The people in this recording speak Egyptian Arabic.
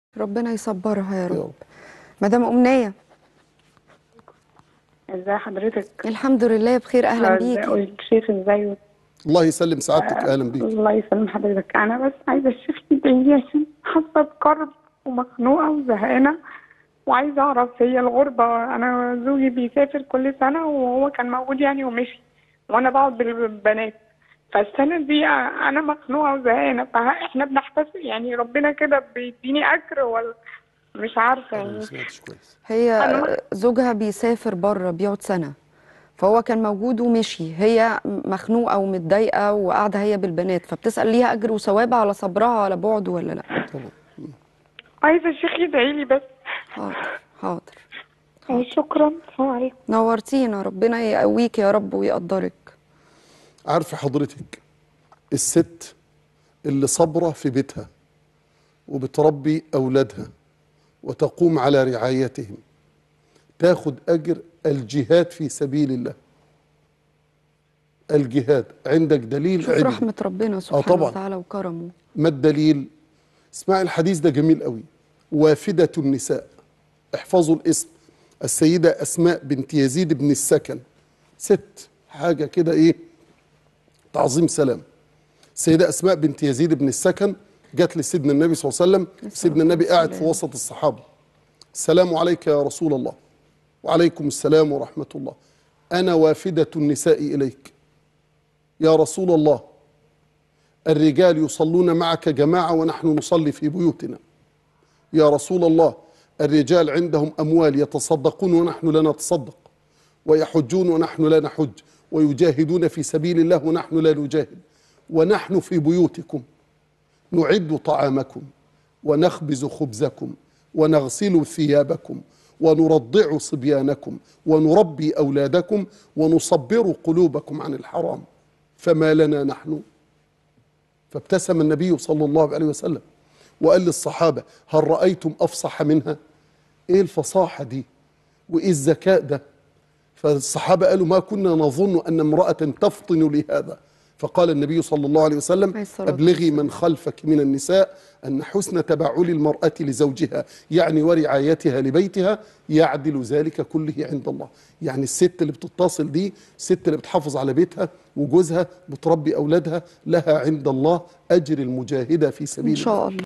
ربنا يصبرها يا يا رب رب مدام أمنية ازي حضرتك الحمد لله بخير أهلا بيكي الشيخ ازاي الله يسلم سعادتك اهلا بيك الله يسلم حضرتك انا بس عايزه الشيخ يدعي لي عشان حاسه بكرب ومخنوقه وزهقانه وعايزه اعرف هي الغربه انا زوجي بيسافر كل سنه وهو كان موجود يعني ومشي وانا بقعد بالبنات فالسنه دي انا مخنوقه وزهقانه فاحنا بنحتسب يعني ربنا كده بيديني اجر ولا مش عارفه أنا ما يعني سمعتش كويس هي أنا- زوجها بيسافر بره بيقعد سنة فهو كان موجود ومشي هي مخنوقة ومتضايقة وقاعدة هي بالبنات فبتسأل ليها أجر وثواب على صبرها على بعده ولا لا طبعا عايزه الشيخ يدعي لي بس حاضر حاضر شكرا السلام عليكم نورتينا ربنا يقويك يا رب ويقدرك عارفه حضرتك الست اللي صابره في بيتها وبتربي اولادها وتقوم على رعايتهم تاخد اجر الجهاد في سبيل الله الجهاد عندك دليل شوف عدل. رحمة ربنا سبحانه طبعاً. وتعالى وكرمه ما الدليل اسمع الحديث ده جميل قوي وافدة النساء احفظوا الاسم السيدة أسماء بنت يزيد بن السكن ست حاجة كده إيه تعظيم سلام السيدة أسماء بنت يزيد بن السكن جت لسيدنا النبي صلى الله عليه وسلم سيدنا النبي قاعد في والسلام. وسط الصحابة السلام عليك يا رسول الله وعليكم السلام ورحمة الله أنا وافدة النساء إليك يا رسول الله الرجال يصلون معك جماعة ونحن نصلي في بيوتنا يا رسول الله الرجال عندهم أموال يتصدقون ونحن لا نتصدق ويحجون ونحن لا نحج ويجاهدون في سبيل الله ونحن لا نجاهد ونحن في بيوتكم نعد طعامكم ونخبز خبزكم ونغسل ثيابكم ونرضع صبيانكم ونربي أولادكم ونصبر قلوبكم عن الحرام فما لنا نحن فابتسم النبي صلى الله عليه وسلم وقال للصحابة هل رأيتم أفصح منها إيه الفصاحة دي وإيه الذكاء ده فالصحابة قالوا ما كنا نظن أن امرأة تفطن لهذا فقال النبي صلى الله عليه وسلم عليه الصلاة أبلغي من خلفك من النساء أن حسن تبعل المرأة لزوجها يعني ورعايتها لبيتها يعدل ذلك كله عند الله يعني الست اللي بتتصل دي الست اللي بتحافظ على بيتها وجوزها بتربي أولادها لها عند الله أجر المجاهدة في سبيل إن الله شاء الله